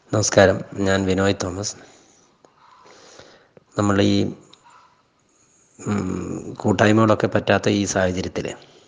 നമസ്കാരം ഞാൻ വിനോയ് തോമസ് നമ്മൾ ഈ കൂട്ടായ്മകളൊക്കെ പറ്റാത്ത ഈ സാഹചര്യത്തിൽ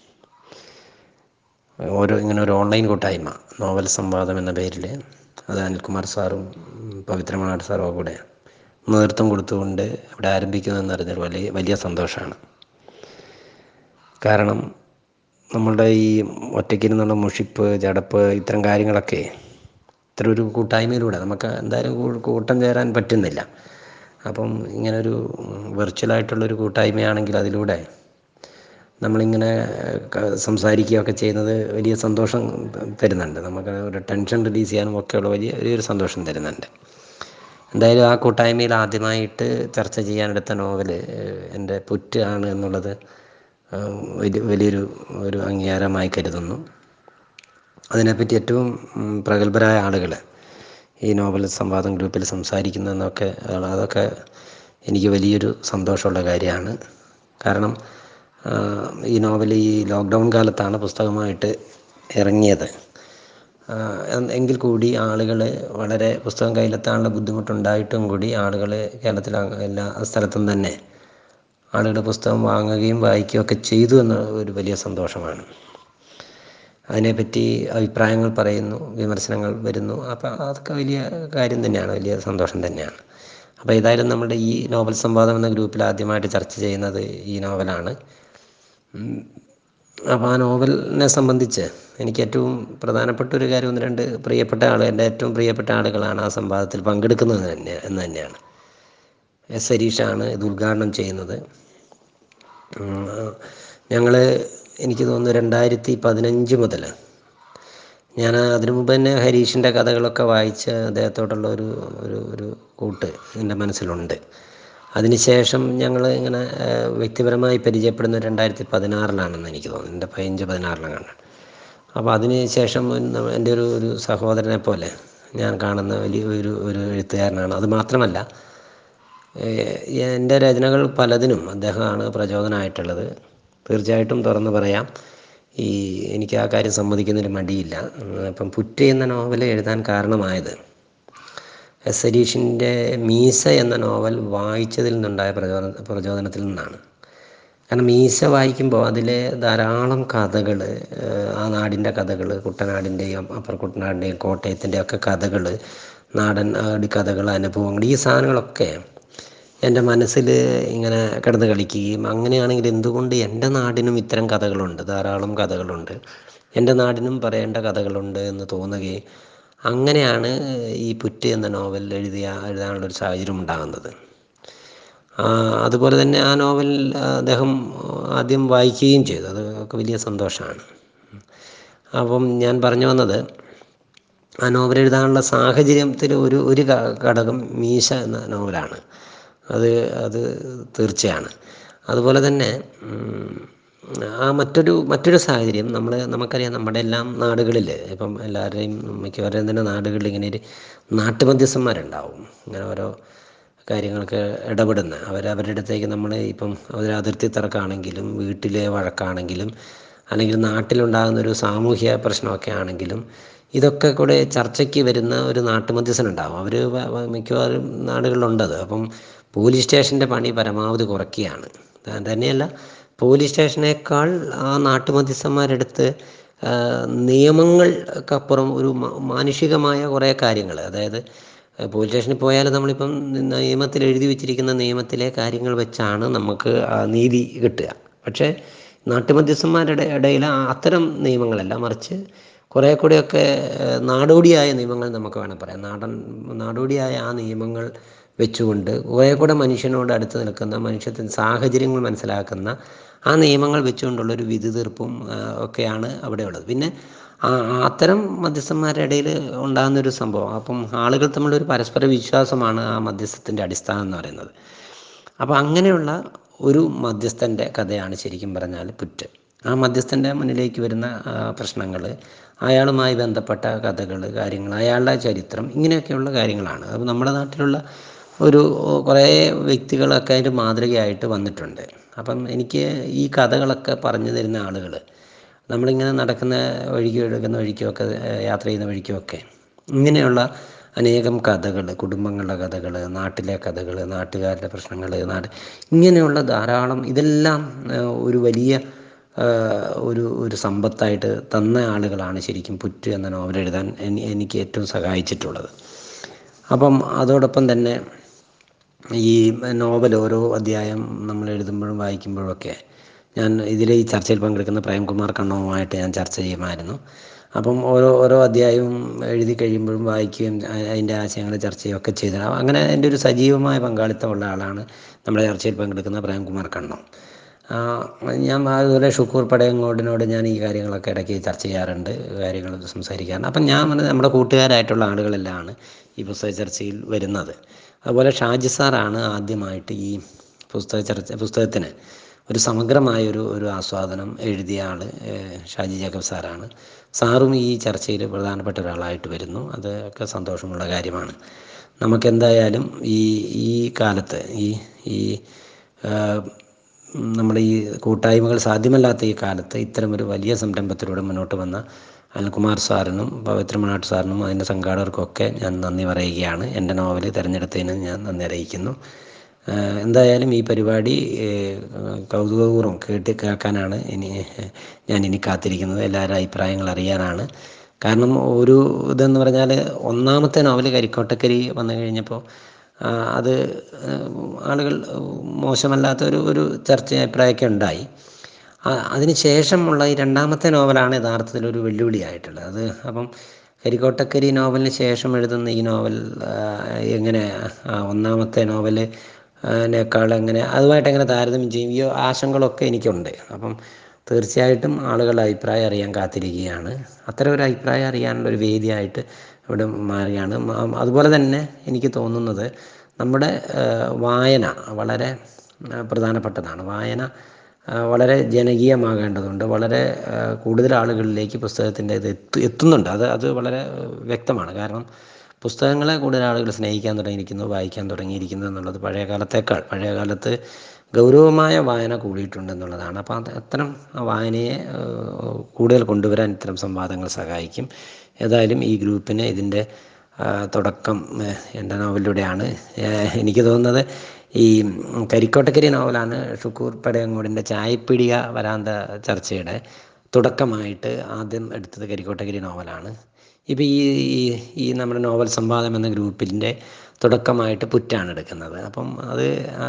ഓരോ ഇങ്ങനെ ഒരു ഓൺലൈൻ കൂട്ടായ്മ നോവൽ സംവാദം എന്ന പേരിൽ അത് അനിൽകുമാർ സാറും പവിത്രമണാട് സാറും കൂടെ നേതൃത്വം കൊടുത്തുകൊണ്ട് ഇവിടെ ആരംഭിക്കുന്നതെന്ന് അറിഞ്ഞാൽ വലിയ വലിയ സന്തോഷമാണ് കാരണം നമ്മളുടെ ഈ ഒറ്റയ്ക്കിരുന്നുള്ള മുഷിപ്പ് ചടപ്പ് ഇത്തരം കാര്യങ്ങളൊക്കെ ഇത്തരം ഒരു കൂട്ടായ്മയിലൂടെ നമുക്ക് എന്തായാലും കൂട്ടം ചേരാൻ പറ്റുന്നില്ല അപ്പം ഇങ്ങനൊരു വെർച്വലായിട്ടുള്ളൊരു കൂട്ടായ്മയാണെങ്കിൽ അതിലൂടെ നമ്മളിങ്ങനെ സംസാരിക്കുകയൊക്കെ ചെയ്യുന്നത് വലിയ സന്തോഷം തരുന്നുണ്ട് നമുക്ക് ഒരു ടെൻഷൻ റിലീസ് ചെയ്യാനും ഒക്കെയുള്ള വലിയ വലിയൊരു സന്തോഷം തരുന്നുണ്ട് എന്തായാലും ആ കൂട്ടായ്മയിൽ ആദ്യമായിട്ട് ചർച്ച ചെയ്യാനെടുത്ത നോവൽ എൻ്റെ പുറ്റ് ആണ് എന്നുള്ളത് വലിയ വലിയൊരു ഒരു അംഗീകാരമായി കരുതുന്നു അതിനെപ്പറ്റി ഏറ്റവും പ്രഗത്ഭരായ ആളുകൾ ഈ നോവൽ സംവാദം ഗ്രൂപ്പിൽ സംസാരിക്കുന്നതെന്നൊക്കെ അതൊക്കെ എനിക്ക് വലിയൊരു സന്തോഷമുള്ള കാര്യമാണ് കാരണം ഈ നോവൽ ഈ ലോക്ക്ഡൗൺ കാലത്താണ് പുസ്തകമായിട്ട് ഇറങ്ങിയത് എങ്കിൽ കൂടി ആളുകൾ വളരെ പുസ്തകം കയ്യിലെത്താനുള്ള ബുദ്ധിമുട്ടുണ്ടായിട്ടും കൂടി ആളുകൾ കേരളത്തിൽ എല്ലാ സ്ഥലത്തും തന്നെ ആളുകൾ പുസ്തകം വാങ്ങുകയും വായിക്കുകയും ഒക്കെ ചെയ്തു എന്ന ഒരു വലിയ സന്തോഷമാണ് അതിനെപ്പറ്റി അഭിപ്രായങ്ങൾ പറയുന്നു വിമർശനങ്ങൾ വരുന്നു അപ്പോൾ അതൊക്കെ വലിയ കാര്യം തന്നെയാണ് വലിയ സന്തോഷം തന്നെയാണ് അപ്പോൾ ഏതായാലും നമ്മുടെ ഈ നോവൽ സംവാദം എന്ന ഗ്രൂപ്പിൽ ആദ്യമായിട്ട് ചർച്ച ചെയ്യുന്നത് ഈ നോവലാണ് അപ്പോൾ ആ നോവലിനെ സംബന്ധിച്ച് എനിക്ക് ഏറ്റവും പ്രധാനപ്പെട്ട ഒരു കാര്യം ഒന്ന് രണ്ട് പ്രിയപ്പെട്ട ആൾ എൻ്റെ ഏറ്റവും പ്രിയപ്പെട്ട ആളുകളാണ് ആ സംവാദത്തിൽ പങ്കെടുക്കുന്നത് തന്നെ എന്ന് തന്നെയാണ് എസ് ഹരീഷാണ് ഇത് ഉദ്ഘാടനം ചെയ്യുന്നത് ഞങ്ങൾ എനിക്ക് തോന്നുന്നു രണ്ടായിരത്തി പതിനഞ്ച് മുതൽ ഞാൻ അതിനു മുമ്പ് തന്നെ ഹരീഷിൻ്റെ കഥകളൊക്കെ വായിച്ച് അദ്ദേഹത്തോടുള്ള ഒരു ഒരു ഒരു കൂട്ട് എൻ്റെ മനസ്സിലുണ്ട് അതിനുശേഷം ഞങ്ങൾ ഇങ്ങനെ വ്യക്തിപരമായി പരിചയപ്പെടുന്ന രണ്ടായിരത്തി പതിനാറിലാണെന്ന് എനിക്ക് തോന്നുന്നു എൻ്റെ പതിനഞ്ച് പതിനാറിലാണ് കണ്ടത് അപ്പോൾ അതിന് ശേഷം എൻ്റെ ഒരു ഒരു സഹോദരനെ പോലെ ഞാൻ കാണുന്ന വലിയ ഒരു ഒരു എഴുത്തുകാരനാണ് അത് മാത്രമല്ല എൻ്റെ രചനകൾ പലതിനും അദ്ദേഹമാണ് പ്രചോദനമായിട്ടുള്ളത് തീർച്ചയായിട്ടും തുറന്നു പറയാം ഈ എനിക്ക് ആ കാര്യം സമ്മതിക്കുന്നതിന് മടിയില്ല അപ്പം പുറ്റ് എന്ന നോവൽ എഴുതാൻ കാരണമായത് എസ് ഹരീഷിൻ്റെ മീസ എന്ന നോവൽ വായിച്ചതിൽ നിന്നുണ്ടായ പ്രചോദന പ്രചോദനത്തിൽ നിന്നാണ് കാരണം മീസ വായിക്കുമ്പോൾ അതിലെ ധാരാളം കഥകൾ ആ നാടിൻ്റെ കഥകൾ കുട്ടനാടിൻ്റെയും അപ്പർ കുട്ടനാടിൻ്റെയും കോട്ടയത്തിൻ്റെയും ഒക്കെ കഥകൾ നാടൻ കഥകൾ അനുഭവങ്ങൾ ഈ സാധനങ്ങളൊക്കെ എൻ്റെ മനസ്സിൽ ഇങ്ങനെ കിടന്ന് കളിക്കുകയും അങ്ങനെയാണെങ്കിൽ എന്തുകൊണ്ട് എൻ്റെ നാടിനും ഇത്തരം കഥകളുണ്ട് ധാരാളം കഥകളുണ്ട് എൻ്റെ നാടിനും പറയേണ്ട കഥകളുണ്ട് എന്ന് തോന്നുകയും അങ്ങനെയാണ് ഈ പുറ്റ് എന്ന നോവൽ എഴുതിയ എഴുതാനുള്ളൊരു സാഹചര്യം ഉണ്ടാകുന്നത് അതുപോലെ തന്നെ ആ നോവൽ അദ്ദേഹം ആദ്യം വായിക്കുകയും ചെയ്തു അത് ഒക്കെ വലിയ സന്തോഷമാണ് അപ്പം ഞാൻ പറഞ്ഞു വന്നത് ആ നോവൽ എഴുതാനുള്ള സാഹചര്യത്തിൽ ഒരു ഒരു ഘടകം മീശ എന്ന നോവലാണ് അത് അത് തീർച്ചയാണ് അതുപോലെ തന്നെ ആ മറ്റൊരു മറ്റൊരു സാഹചര്യം നമ്മൾ നമുക്കറിയാം നമ്മുടെ എല്ലാം നാടുകളിൽ ഇപ്പം എല്ലാവരുടെയും മിക്കവരുടെയും തന്നെ നാടുകളിൽ ഇങ്ങനെ ഒരു നാട്ടുമധ്യസ്ഥന്മാരുണ്ടാവും ഇങ്ങനെ ഓരോ കാര്യങ്ങൾക്ക് ഇടപെടുന്ന അവർ അവരുടെ അടുത്തേക്ക് നമ്മൾ ഇപ്പം ഒരു അതിർത്തി തർക്കമാണെങ്കിലും വീട്ടിലെ വഴക്കാണെങ്കിലും അല്ലെങ്കിൽ നാട്ടിലുണ്ടാകുന്ന ഒരു സാമൂഹ്യ പ്രശ്നമൊക്കെ ആണെങ്കിലും ഇതൊക്കെ കൂടെ ചർച്ചയ്ക്ക് വരുന്ന ഒരു നാട്ടുമധ്യസ്ഥനുണ്ടാവും അവർ മിക്കവാറും നാടുകളിലുണ്ടത് അപ്പം പോലീസ് സ്റ്റേഷൻ്റെ പണി പരമാവധി കുറയ്ക്കുകയാണ് തന്നെയല്ല പോലീസ് സ്റ്റേഷനേക്കാൾ ആ നാട്ടുമധ്യസ്ഥന്മാരെടുത്ത് നിയമങ്ങൾക്കപ്പുറം ഒരു മാനുഷികമായ കുറേ കാര്യങ്ങൾ അതായത് പോലീസ് സ്റ്റേഷനിൽ പോയാൽ നമ്മളിപ്പം നിയമത്തിൽ എഴുതി വെച്ചിരിക്കുന്ന നിയമത്തിലെ കാര്യങ്ങൾ വെച്ചാണ് നമുക്ക് നീതി കിട്ടുക പക്ഷേ നാട്ടുമധ്യസ്ഥന്മാരുടെ ഇടയിൽ അത്തരം നിയമങ്ങളല്ല മറിച്ച് കുറേ കൂടെയൊക്കെ നാടോടിയായ നിയമങ്ങൾ നമുക്ക് വേണം പറയാം നാടൻ നാടോടിയായ ആ നിയമങ്ങൾ വെച്ചുകൊണ്ട് കുറേ കൂടെ മനുഷ്യനോട് അടുത്ത് നിൽക്കുന്ന മനുഷ്യത്തിന് സാഹചര്യങ്ങൾ മനസ്സിലാക്കുന്ന ആ നിയമങ്ങൾ വെച്ചുകൊണ്ടുള്ളൊരു വിധി തീർപ്പും ഒക്കെയാണ് അവിടെ ഉള്ളത് പിന്നെ അത്തരം മധ്യസ്ഥന്മാരുടെ ഇടയിൽ ഉണ്ടാകുന്നൊരു സംഭവം അപ്പം ആളുകൾ തമ്മിലൊരു പരസ്പര വിശ്വാസമാണ് ആ മധ്യസ്ഥത്തിൻ്റെ അടിസ്ഥാനം എന്ന് പറയുന്നത് അപ്പോൾ അങ്ങനെയുള്ള ഒരു മധ്യസ്ഥൻ്റെ കഥയാണ് ശരിക്കും പറഞ്ഞാൽ പുറ്റ് ആ മധ്യസ്ഥൻ്റെ മുന്നിലേക്ക് വരുന്ന പ്രശ്നങ്ങൾ അയാളുമായി ബന്ധപ്പെട്ട കഥകൾ കാര്യങ്ങൾ അയാളുടെ ചരിത്രം ഇങ്ങനെയൊക്കെയുള്ള കാര്യങ്ങളാണ് അപ്പോൾ നമ്മുടെ നാട്ടിലുള്ള ഒരു കുറേ വ്യക്തികളൊക്കെ അതിൻ്റെ മാതൃകയായിട്ട് വന്നിട്ടുണ്ട് അപ്പം എനിക്ക് ഈ കഥകളൊക്കെ പറഞ്ഞു തരുന്ന ആളുകൾ നമ്മളിങ്ങനെ നടക്കുന്ന വഴിക്കും എടുക്കുന്ന വഴിക്കുമൊക്കെ യാത്ര ചെയ്യുന്ന വഴിക്കുമൊക്കെ ഇങ്ങനെയുള്ള അനേകം കഥകൾ കുടുംബങ്ങളുടെ കഥകൾ നാട്ടിലെ കഥകൾ നാട്ടുകാരുടെ പ്രശ്നങ്ങൾ നാട് ഇങ്ങനെയുള്ള ധാരാളം ഇതെല്ലാം ഒരു വലിയ ഒരു ഒരു സമ്പത്തായിട്ട് തന്ന ആളുകളാണ് ശരിക്കും പുറ്റ് എന്ന നോവൽ എഴുതാൻ എനിക്ക് ഏറ്റവും സഹായിച്ചിട്ടുള്ളത് അപ്പം അതോടൊപ്പം തന്നെ ഈ നോവൽ ഓരോ അധ്യായം നമ്മൾ എഴുതുമ്പോഴും വായിക്കുമ്പോഴും ഒക്കെ ഞാൻ ഇതിൽ ഈ ചർച്ചയിൽ പങ്കെടുക്കുന്ന പ്രേംകുമാർ കണ്ണവുമായിട്ട് ഞാൻ ചർച്ച ചെയ്യുമായിരുന്നു അപ്പം ഓരോ ഓരോ അധ്യായവും എഴുതി കഴിയുമ്പോഴും വായിക്കുകയും അതിൻ്റെ ആശയങ്ങൾ ചർച്ച ചെയ്യുകയും ഒക്കെ ചെയ്ത് അങ്ങനെ എൻ്റെ ഒരു സജീവമായ പങ്കാളിത്തമുള്ള ആളാണ് നമ്മുടെ ചർച്ചയിൽ പങ്കെടുക്കുന്ന പ്രേംകുമാർ കണ്ണം ഞാൻ അതുപോലെ ഷുക്കൂർ പടയങ്ങോടിനോട് ഞാൻ ഈ കാര്യങ്ങളൊക്കെ ഇടയ്ക്ക് ചർച്ച ചെയ്യാറുണ്ട് കാര്യങ്ങൾ സംസാരിക്കാറുണ്ട് അപ്പം ഞാൻ പറഞ്ഞത് നമ്മുടെ കൂട്ടുകാരായിട്ടുള്ള ആളുകളെല്ലാം ഈ പുസ്തക ചർച്ചയിൽ വരുന്നത് അതുപോലെ ഷാജി സാറാണ് ആദ്യമായിട്ട് ഈ പുസ്തക ചർച്ച പുസ്തകത്തിന് ഒരു സമഗ്രമായ ഒരു ഒരു ആസ്വാദനം എഴുതിയ ആൾ ഷാജി ജേക്കബ് സാറാണ് സാറും ഈ ചർച്ചയിൽ പ്രധാനപ്പെട്ട ഒരാളായിട്ട് വരുന്നു അതൊക്കെ സന്തോഷമുള്ള കാര്യമാണ് നമുക്കെന്തായാലും ഈ ഈ കാലത്ത് ഈ ഈ നമ്മുടെ ഈ കൂട്ടായ്മകൾ സാധ്യമല്ലാത്ത ഈ കാലത്ത് ഇത്തരമൊരു വലിയ സംരംഭത്തിലൂടെ മുന്നോട്ട് വന്ന അനിൽകുമാർ സാറിനും പവിത്രമനാട്ട് സാറിനും അതിൻ്റെ സംഘാടകർക്കൊക്കെ ഞാൻ നന്ദി പറയുകയാണ് എൻ്റെ നോവൽ തിരഞ്ഞെടുത്തതിന് ഞാൻ നന്ദി അറിയിക്കുന്നു എന്തായാലും ഈ പരിപാടി കൗതുകപൂർവ്വം കേട്ട് കേൾക്കാനാണ് ഇനി ഞാൻ ഇനി കാത്തിരിക്കുന്നത് എല്ലാവരുടെ അഭിപ്രായങ്ങൾ അറിയാനാണ് കാരണം ഒരു ഇതെന്ന് പറഞ്ഞാൽ ഒന്നാമത്തെ നോവൽ കരിക്കോട്ടക്കരി വന്നു കഴിഞ്ഞപ്പോൾ അത് ആളുകൾ മോശമല്ലാത്ത ഒരു ഒരു ചർച്ച അഭിപ്രായമൊക്കെ ഉണ്ടായി അതിന് ശേഷമുള്ള ഈ രണ്ടാമത്തെ നോവലാണ് യഥാർത്ഥത്തിൽ ഒരു വെല്ലുവിളിയായിട്ടുള്ളത് അത് അപ്പം കരിക്കോട്ടക്കരി നോവലിന് ശേഷം എഴുതുന്ന ഈ നോവൽ എങ്ങനെ ഒന്നാമത്തെ നോവല് നേക്കാൾ എങ്ങനെ അതുമായിട്ട് എങ്ങനെ താരതമ്യം ചെയ്യും ഈ ആശങ്കകളൊക്കെ എനിക്കുണ്ട് അപ്പം തീർച്ചയായിട്ടും ആളുകളുടെ അഭിപ്രായം അറിയാൻ കാത്തിരിക്കുകയാണ് അത്തരം ഒരു അഭിപ്രായം അറിയാനുള്ള ഒരു വേദിയായിട്ട് ഇവിടെ മാറിയാണ് അതുപോലെ തന്നെ എനിക്ക് തോന്നുന്നത് നമ്മുടെ വായന വളരെ പ്രധാനപ്പെട്ടതാണ് വായന വളരെ ജനകീയമാകേണ്ടതുണ്ട് വളരെ കൂടുതൽ ആളുകളിലേക്ക് പുസ്തകത്തിൻ്റെ ഇത് എത്തു എത്തുന്നുണ്ട് അത് അത് വളരെ വ്യക്തമാണ് കാരണം പുസ്തകങ്ങളെ കൂടുതൽ ആളുകൾ സ്നേഹിക്കാൻ തുടങ്ങിയിരിക്കുന്നു വായിക്കാൻ തുടങ്ങിയിരിക്കുന്നു എന്നുള്ളത് പഴയ കാലത്തേക്കാൾ പഴയ കാലത്ത് ഗൗരവമായ വായന കൂടിയിട്ടുണ്ട് എന്നുള്ളതാണ് അപ്പോൾ അത് അത്തരം വായനയെ കൂടുതൽ കൊണ്ടുവരാൻ ഇത്തരം സംവാദങ്ങൾ സഹായിക്കും ഏതായാലും ഈ ഗ്രൂപ്പിന് ഇതിൻ്റെ തുടക്കം എൻ്റെ നോവലിലൂടെയാണ് എനിക്ക് തോന്നുന്നത് ഈ കരിക്കോട്ടക്കരി നോവലാണ് ഷുക്കൂർ പടയങ്ങോടിൻ്റെ ചായപ്പിടിക വരാന്ത ചർച്ചയുടെ തുടക്കമായിട്ട് ആദ്യം എടുത്തത് കരിക്കോട്ടക്കരി നോവലാണ് ഇപ്പോൾ ഈ ഈ നമ്മുടെ നോവൽ സംവാദം എന്ന ഗ്രൂപ്പിൻ്റെ തുടക്കമായിട്ട് പുറ്റാണ് എടുക്കുന്നത് അപ്പം അത്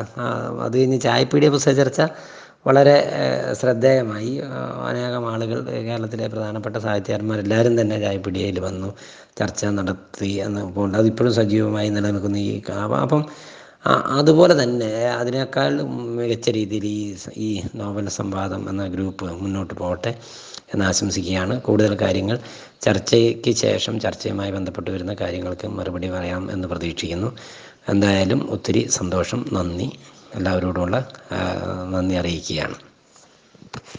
അത് കഴിഞ്ഞ് ചായപ്പീടിയ പുസ്തക ചർച്ച വളരെ ശ്രദ്ധേയമായി അനേകം ആളുകൾ കേരളത്തിലെ പ്രധാനപ്പെട്ട സാഹിത്യകാരന്മാരെല്ലാവരും തന്നെ ചായപ്പീടിയയിൽ വന്നു ചർച്ച നടത്തി എന്ന് പോകുന്നുണ്ട് അതിപ്പോഴും സജീവമായി നിലനിൽക്കുന്ന ഈ അപ്പം അതുപോലെ തന്നെ അതിനേക്കാൾ മികച്ച രീതിയിൽ ഈ ഈ നോവൽ സംവാദം എന്ന ഗ്രൂപ്പ് മുന്നോട്ട് പോകട്ടെ എന്ന് ആശംസിക്കുകയാണ് കൂടുതൽ കാര്യങ്ങൾ ചർച്ചയ്ക്ക് ശേഷം ചർച്ചയുമായി ബന്ധപ്പെട്ട് വരുന്ന കാര്യങ്ങൾക്ക് മറുപടി പറയാം എന്ന് പ്രതീക്ഷിക്കുന്നു എന്തായാലും ഒത്തിരി സന്തോഷം നന്ദി എല്ലാവരോടുമുള്ള നന്ദി അറിയിക്കുകയാണ്